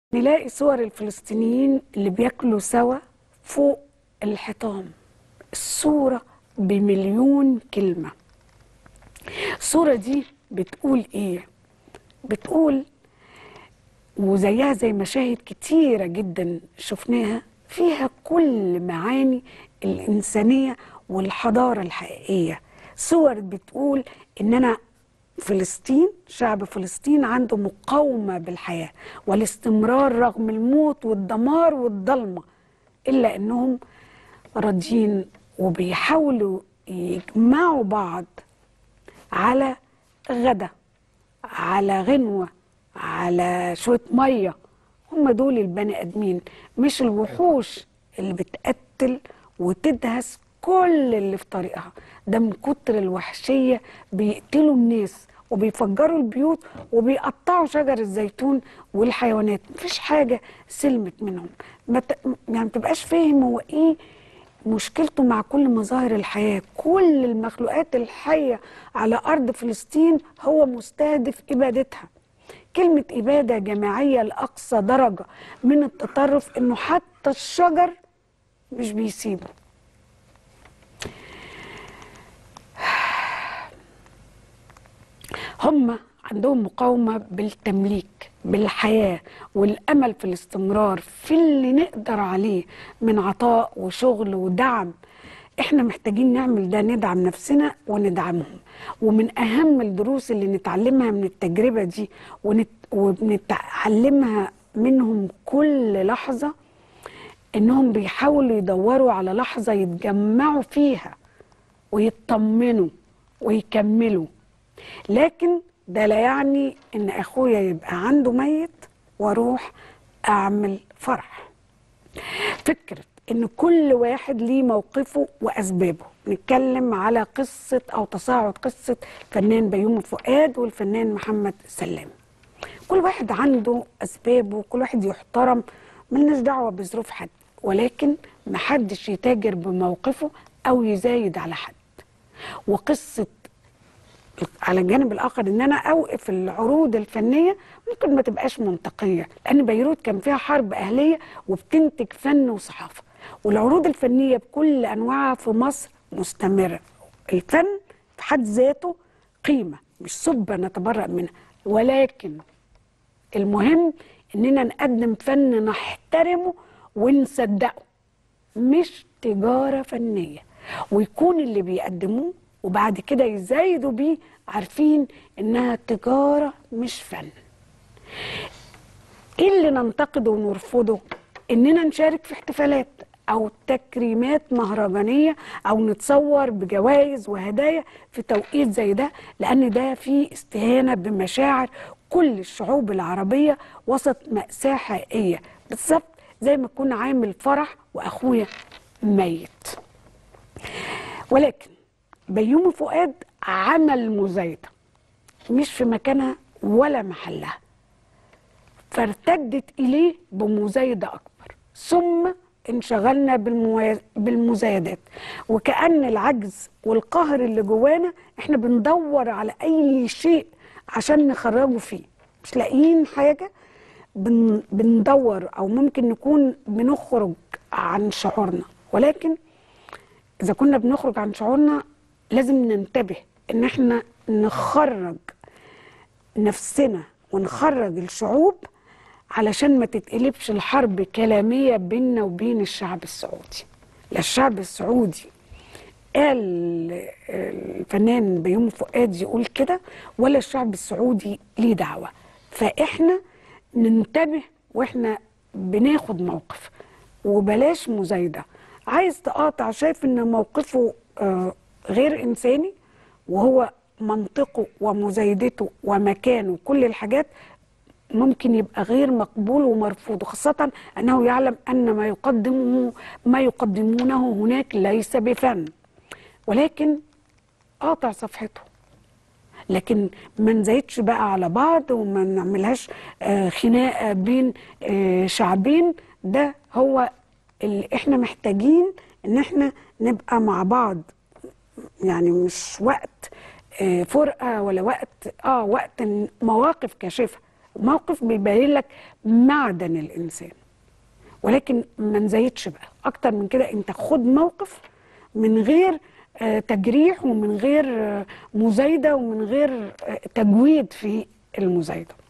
نلاقي صور الفلسطينيين اللي بياكلوا سوا فوق الحيطان الصورة بمليون كلمة الصورة دي بتقول ايه بتقول وزيها زي مشاهد كتيرة جدا شفناها فيها كل معاني الإنسانية والحضارة الحقيقية صور بتقول إن أنا فلسطين شعب فلسطين عنده مقاومة بالحياة والاستمرار رغم الموت والدمار والضلمة إلا إنهم راضيين وبيحاولوا يجمعوا بعض على غدا على غنوة على شوية مية هم دول البني آدمين مش الوحوش اللي بتقتل وتدهس كل اللي في طريقها ده من كتر الوحشية بيقتلوا الناس وبيفجروا البيوت وبيقطعوا شجر الزيتون والحيوانات مفيش حاجة سلمت منهم ما ت... يعني متبقاش فاهم هو ايه مشكلته مع كل مظاهر الحياة كل المخلوقات الحية على أرض فلسطين هو مستهدف إبادتها كلمة إبادة جماعية لأقصى درجة من التطرف إنه حتى الشجر مش بيسيبه هم عندهم مقاومة بالتمليك بالحياة والأمل في الاستمرار في اللي نقدر عليه من عطاء وشغل ودعم احنا محتاجين نعمل ده ندعم نفسنا وندعمهم ومن أهم الدروس اللي نتعلمها من التجربة دي ونت... وبنتعلمها منهم كل لحظة إنهم بيحاولوا يدوروا على لحظة يتجمعوا فيها ويطمنوا ويكملوا لكن ده لا يعني ان اخويا يبقى عنده ميت واروح اعمل فرح فكره ان كل واحد ليه موقفه واسبابه نتكلم على قصه او تصاعد قصه الفنان بيومي فؤاد والفنان محمد سلام كل واحد عنده اسبابه كل واحد يحترم ملناش دعوه بظروف حد ولكن محدش يتاجر بموقفه او يزايد على حد وقصه على الجانب الاخر ان انا اوقف العروض الفنيه ممكن ما تبقاش منطقيه لان بيروت كان فيها حرب اهليه وبتنتج فن وصحافه والعروض الفنيه بكل انواعها في مصر مستمره الفن في حد ذاته قيمه مش سبه نتبرأ منها ولكن المهم اننا نقدم فن نحترمه ونصدقه مش تجاره فنيه ويكون اللي بيقدموه وبعد كده يزايدوا بيه عارفين انها تجاره مش فن ايه اللي ننتقده ونرفضه اننا نشارك في احتفالات او تكريمات مهرجانيه او نتصور بجوائز وهدايا في توقيت زي ده لان ده فيه استهانه بمشاعر كل الشعوب العربيه وسط ماساه حقيقيه بالظبط زي ما اكون عامل فرح واخويا ميت ولكن بيومي فؤاد عمل مزايدة مش في مكانها ولا محلها فارتدت إليه بمزايدة أكبر ثم انشغلنا بالمزايدات وكأن العجز والقهر اللي جوانا احنا بندور على أي شيء عشان نخرجه فيه مش لاقيين حاجة بن بندور أو ممكن نكون بنخرج عن شعورنا ولكن إذا كنا بنخرج عن شعورنا لازم ننتبه ان احنا نخرج نفسنا ونخرج الشعوب علشان ما تتقلبش الحرب كلامية بيننا وبين الشعب السعودي لا الشعب السعودي قال الفنان بيومي فؤاد يقول كده ولا الشعب السعودي ليه دعوة فاحنا ننتبه واحنا بناخد موقف وبلاش مزايدة عايز تقاطع شايف ان موقفه آه غير انساني وهو منطقه ومزايدته ومكانه كل الحاجات ممكن يبقى غير مقبول ومرفوض خاصة أنه يعلم أن ما يقدمه ما يقدمونه هناك ليس بفن ولكن قاطع صفحته لكن ما نزايدش بقى على بعض وما نعملهاش خناقة بين شعبين ده هو اللي احنا محتاجين ان احنا نبقى مع بعض يعني مش وقت فرقه ولا وقت اه وقت مواقف كاشفه موقف بيبين لك معدن الانسان ولكن ما نزيدش بقى اكتر من كده انت خد موقف من غير آه، تجريح ومن غير آه، مزايده ومن غير آه، تجويد في المزايده